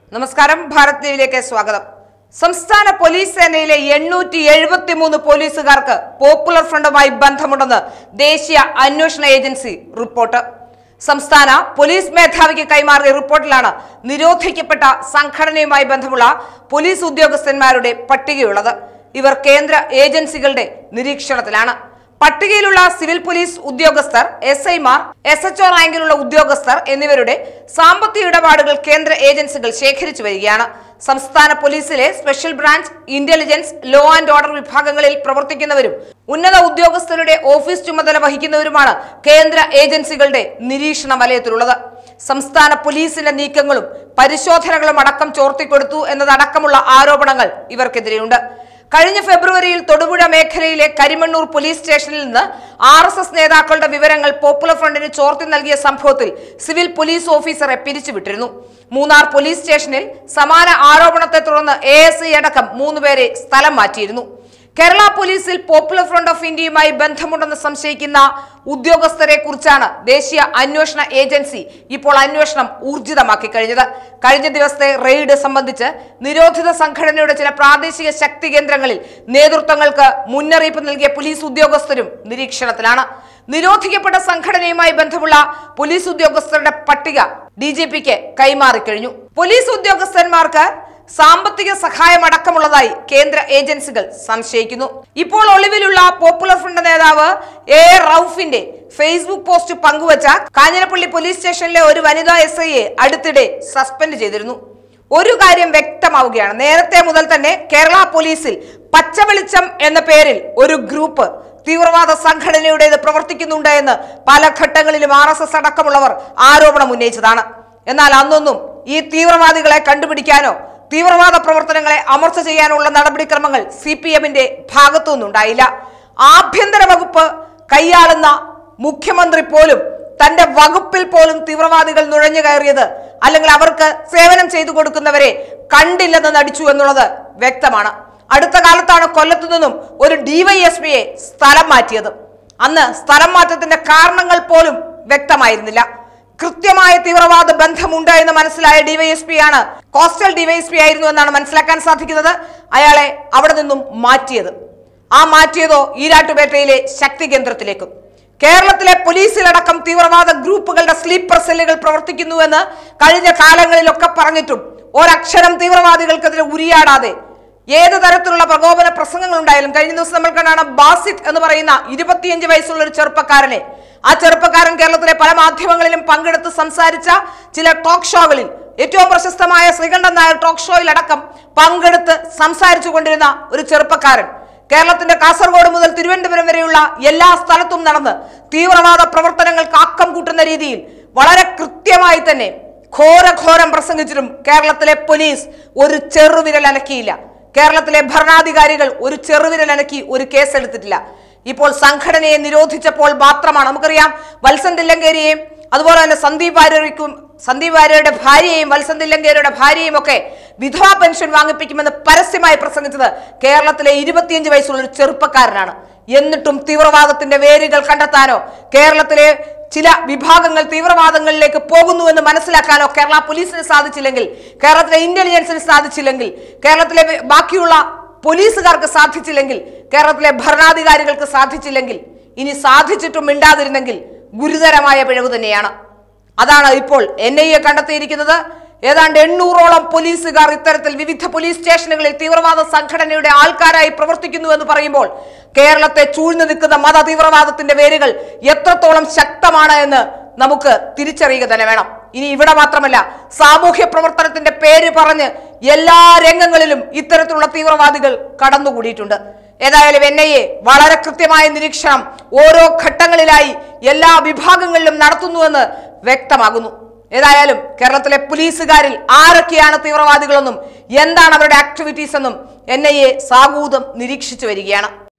നമസ്കാരം ഭാരത് ടിവിയിലേക്ക് സ്വാഗതം സംസ്ഥാന പോലീസ് സേനയിലെ എണ്ണൂറ്റി എഴുപത്തി മൂന്ന് പോലീസുകാർക്ക് പോപ്പുലർ ഫ്രണ്ടുമായി ബന്ധമുണ്ടെന്ന് ദേശീയ അന്വേഷണ ഏജൻസി റിപ്പോർട്ട് സംസ്ഥാന പോലീസ് മേധാവിക്ക് കൈമാറിയ റിപ്പോർട്ടിലാണ് നിരോധിക്കപ്പെട്ട സംഘടനയുമായി ബന്ധമുള്ള പോലീസ് ഉദ്യോഗസ്ഥന്മാരുടെ പട്ടികയുള്ളത് ഇവർ കേന്ദ്ര ഏജൻസികളുടെ നിരീക്ഷണത്തിലാണ് പട്ടികയിലുള്ള സിവിൽ പോലീസ് ഉദ്യോഗസ്ഥർ എസ് ഐമാർ എസ് എച്ച് ഒ റാങ്കിലുള്ള ഉദ്യോഗസ്ഥർ എന്നിവരുടെ സാമ്പത്തിക ഇടപാടുകൾ കേന്ദ്ര ഏജൻസികൾ ശേഖരിച്ചു വരികയാണ് സംസ്ഥാന പോലീസിലെ special branch intelligence law and order വിഭാഗങ്ങളിൽ പ്രവർത്തിക്കുന്നവരും ഉന്നത ഉദ്യോഗസ്ഥരുടെ ഓഫീസ് ചുമതല വഹിക്കുന്നവരുമാണ് കേന്ദ്ര ഏജൻസികളുടെ നിരീക്ഷണ വലയത്തിലുള്ളത് സംസ്ഥാന പോലീസിന്റെ നീക്കങ്ങളും പരിശോധനകളും അടക്കം ചോർത്തിക്കൊടുത്തു എന്നതടക്കമുള്ള ആരോപണങ്ങൾ ഇവർക്കെതിരെയുണ്ട് കഴിഞ്ഞ ഫെബ്രുവരിയിൽ തൊടുപുഴ മേഖലയിലെ കരിമണ്ണൂർ പോലീസ് സ്റ്റേഷനിൽ നിന്ന് ആർ എസ് എസ് നേതാക്കളുടെ വിവരങ്ങൾ പോപ്പുലർ ഫ്രണ്ടിന് ചോർത്തി നൽകിയ സംഭവത്തിൽ സിവിൽ പോലീസ് ഓഫീസറെ പിരിച്ചുവിട്ടിരുന്നു മൂന്നാർ പോലീസ് സ്റ്റേഷനിൽ സമാന ആരോപണത്തെ തുടർന്ന് എ എസ് ഐ അടക്കം മൂന്നുപേരെ സ്ഥലം മാറ്റിയിരുന്നു കേരള പോലീസിൽ പോപ്പുലർ ഫ്രണ്ട് ഓഫ് ഇന്ത്യയുമായി ബന്ധമുണ്ടെന്ന് സംശയിക്കുന്ന ഉദ്യോഗസ്ഥരെ കുറിച്ചാണ് ദേശീയ അന്വേഷണ ഏജൻസി ഇപ്പോൾ അന്വേഷണം ഊർജിതമാക്കി കഴിഞ്ഞത് കഴിഞ്ഞ ദിവസത്തെ റെയ്ഡ് സംബന്ധിച്ച് നിരോധിത സംഘടനയുടെ ചില പ്രാദേശിക ശക്തി കേന്ദ്രങ്ങളിൽ നേതൃത്വങ്ങൾക്ക് മുന്നറിയിപ്പ് നൽകിയ പോലീസ് ഉദ്യോഗസ്ഥരും നിരീക്ഷണത്തിലാണ് നിരോധിക്കപ്പെട്ട സംഘടനയുമായി ബന്ധമുള്ള പോലീസ് ഉദ്യോഗസ്ഥരുടെ പട്ടിക ഡി ജി പിക്ക് കൈമാറിക്കഴിഞ്ഞു പോലീസ് ഉദ്യോഗസ്ഥന്മാർക്ക് സാമ്പത്തിക സഹായം അടക്കമുള്ളതായി കേന്ദ്ര ഏജൻസികൾ സംശയിക്കുന്നു ഇപ്പോൾ ഒളിവിലുള്ള പോപ്പുലർ ഫ്രണ്ട് നേതാവ് എ റൌഫിന്റെ ഫേസ്ബുക്ക് പോസ്റ്റ് പങ്കുവച്ച കാഞ്ഞിരപ്പള്ളി പോലീസ് സ്റ്റേഷനിലെ ഒരു വനിതാ എസ് ഐയെ അടുത്തിടെ സസ്പെൻഡ് ചെയ്തിരുന്നു ഒരു കാര്യം വ്യക്തമാവുകയാണ് നേരത്തെ മുതൽ തന്നെ കേരള പോലീസിൽ പച്ചവെളിച്ചം എന്ന പേരിൽ ഒരു ഗ്രൂപ്പ് തീവ്രവാദ സംഘടനയുടേത് പ്രവർത്തിക്കുന്നുണ്ട് എന്ന് പല ഘട്ടങ്ങളിലും ആർ എസ് എസ് അടക്കമുള്ളവർ ആരോപണം ഉന്നയിച്ചതാണ് എന്നാൽ അന്നൊന്നും ഈ തീവ്രവാദികളെ കണ്ടുപിടിക്കാനോ തീവ്രവാദ പ്രവർത്തനങ്ങളെ അമർച്ച ചെയ്യാനുള്ള നടപടിക്രമങ്ങൾ സി പി എമ്മിന്റെ ഭാഗത്തുനിന്നുണ്ടായില്ല ആഭ്യന്തര വകുപ്പ് കൈയാളുന്ന മുഖ്യമന്ത്രി പോലും തന്റെ വകുപ്പിൽ പോലും തീവ്രവാദികൾ നുഴഞ്ഞു കയറിയത് അല്ലെങ്കിൽ അവർക്ക് സേവനം ചെയ്തു കൊടുക്കുന്നവരെ കണ്ടില്ലെന്ന് നടിച്ചു എന്നുള്ളത് വ്യക്തമാണ് അടുത്ത കാലത്താണ് കൊല്ലത്തു നിന്നും ഒരു ഡിവൈഎസ്പിയെ സ്ഥലം മാറ്റിയത് അന്ന് സ്ഥലം മാറ്റത്തിന്റെ കാരണങ്ങൾ പോലും വ്യക്തമായിരുന്നില്ല കൃത്യമായ തീവ്രവാദ ബന്ധമുണ്ട് എന്ന് മനസ്സിലായ ഡിവൈഎസ്പി ആണ് കോസ്റ്റൽ ഡിവൈഎസ്പി ആയിരുന്നു എന്നാണ് മനസ്സിലാക്കാൻ സാധിക്കുന്നത് അയാളെ അവിടെ നിന്നും മാറ്റിയത് ആ മാറ്റിയതോ ഈരാട്ടുപേട്ടയിലെ ശക്തി കേന്ദ്രത്തിലേക്കും കേരളത്തിലെ പോലീസിലടക്കം തീവ്രവാദ ഗ്രൂപ്പുകളുടെ സ്ലീപ്പർ സെല്ലുകൾ പ്രവർത്തിക്കുന്നുവെന്ന് കഴിഞ്ഞ കാലങ്ങളിലൊക്കെ പറഞ്ഞിട്ടും ഒരക്ഷരം തീവ്രവാദികൾക്കെതിരെ ഉരിയാടാതെ ഏത് തരത്തിലുള്ള പ്രകോപന പ്രസംഗങ്ങൾ ഉണ്ടായാലും കഴിഞ്ഞ ദിവസം നമ്മൾ കണ്ടാണ് ബാസിറ്റ് എന്ന് പറയുന്ന ഇരുപത്തിയഞ്ച് വയസ്സുള്ള ഒരു ചെറുപ്പക്കാരനെ ആ ചെറുപ്പക്കാരൻ കേരളത്തിലെ പല മാധ്യമങ്ങളിലും പങ്കെടുത്ത് സംസാരിച്ച ചില ടോക്ക് ഷോകളിൽ ഏറ്റവും പ്രശസ്തമായ ശ്രീകണ്ഠൻ നായർ ടോക്ക് ഷോയിലടക്കം പങ്കെടുത്ത് സംസാരിച്ചു കൊണ്ടിരുന്ന ഒരു ചെറുപ്പക്കാരൻ കേരളത്തിന്റെ കാസർഗോഡ് മുതൽ തിരുവനന്തപുരം വരെയുള്ള എല്ലാ സ്ഥലത്തും നടന്ന് തീവ്രവാദ പ്രവർത്തനങ്ങൾക്ക് ആക്കം കൂട്ടുന്ന രീതിയിൽ വളരെ കൃത്യമായി തന്നെ ഘോരഘോരം പ്രസംഗിച്ചിട്ടും കേരളത്തിലെ പോലീസ് ഒരു ചെറുവിരൽ അനക്കിയില്ല കേരളത്തിലെ ഭരണാധികാരികൾ ഒരു ചെറുവിരൽ അനക്കി ഒരു കേസെടുത്തിട്ടില്ല ഇപ്പോൾ സംഘടനയെ നിരോധിച്ചപ്പോൾ മാത്രമാണ് നമുക്കറിയാം വത്സൻ തില്ലങ്കേരിയെയും അതുപോലെ തന്നെ സന്ദീപ് വാര്യർക്കും സന്ദീപ് വാര്യരുടെ ഭാര്യയെയും വത്സൻ തില്ലങ്കേരിയുടെ ഭാര്യയും ഒക്കെ വിധവാ പെൻഷൻ വാങ്ങിപ്പിക്കുമെന്ന് പരസ്യമായി പ്രസംഗിച്ചത് കേരളത്തിലെ ഇരുപത്തിയഞ്ച് വയസ്സുള്ള ഒരു ചെറുപ്പക്കാരനാണ് എന്നിട്ടും തീവ്രവാദത്തിന്റെ വേരുകൾ കണ്ടെത്താനോ കേരളത്തിലെ ചില വിഭാഗങ്ങൾ തീവ്രവാദങ്ങളിലേക്ക് പോകുന്നു എന്ന് മനസ്സിലാക്കാനോ കേരള പോലീസിന് സാധിച്ചില്ലെങ്കിൽ കേരളത്തിലെ ഇന്റലിജൻസിന് സാധിച്ചില്ലെങ്കിൽ കേരളത്തിലെ ബാക്കിയുള്ള പോലീസുകാർക്ക് സാധിച്ചില്ലെങ്കിൽ കേരളത്തിലെ ഭരണാധികാരികൾക്ക് സാധിച്ചില്ലെങ്കിൽ ഇനി സാധിച്ചിട്ടും മിണ്ടാതിരുന്നെങ്കിൽ ഗുരുതരമായ പിഴവ് തന്നെയാണ് അതാണ് ഇപ്പോൾ എൻ ഐ എ കണ്ടെത്തിയിരിക്കുന്നത് ഏതാണ്ട് എണ്ണൂറോളം പോലീസുകാർ ഇത്തരത്തിൽ വിവിധ പോലീസ് സ്റ്റേഷനുകളിൽ തീവ്രവാദ സംഘടനയുടെ ആൾക്കാരായി പ്രവർത്തിക്കുന്നു എന്ന് പറയുമ്പോൾ കേരളത്തെ ചൂഴ്ന്നു നിൽക്കുന്ന മത തീവ്രവാദത്തിന്റെ വേരുകൾ എത്രത്തോളം ശക്തമാണ് എന്ന് നമുക്ക് തിരിച്ചറിയുക തന്നെ വേണം ഇനി ഇവിടെ മാത്രമല്ല സാമൂഹ്യ പ്രവർത്തനത്തിന്റെ പേര് പറഞ്ഞ് എല്ലാ രംഗങ്ങളിലും ഇത്തരത്തിലുള്ള തീവ്രവാദികൾ കടന്നുകൂടിയിട്ടുണ്ട് ഏതായാലും എൻ ഐ എ വളരെ കൃത്യമായ നിരീക്ഷണം ഓരോ ഘട്ടങ്ങളിലായി എല്ലാ വിഭാഗങ്ങളിലും നടത്തുന്നുവെന്ന് വ്യക്തമാകുന്നു ഏതായാലും കേരളത്തിലെ പോലീസുകാരിൽ ആരൊക്കെയാണ് തീവ്രവാദികളെന്നും എന്താണ് അവരുടെ ആക്ടിവിറ്റീസ് എന്നും എൻ ഐ എ സാഗൂതം നിരീക്ഷിച്ചു വരികയാണ്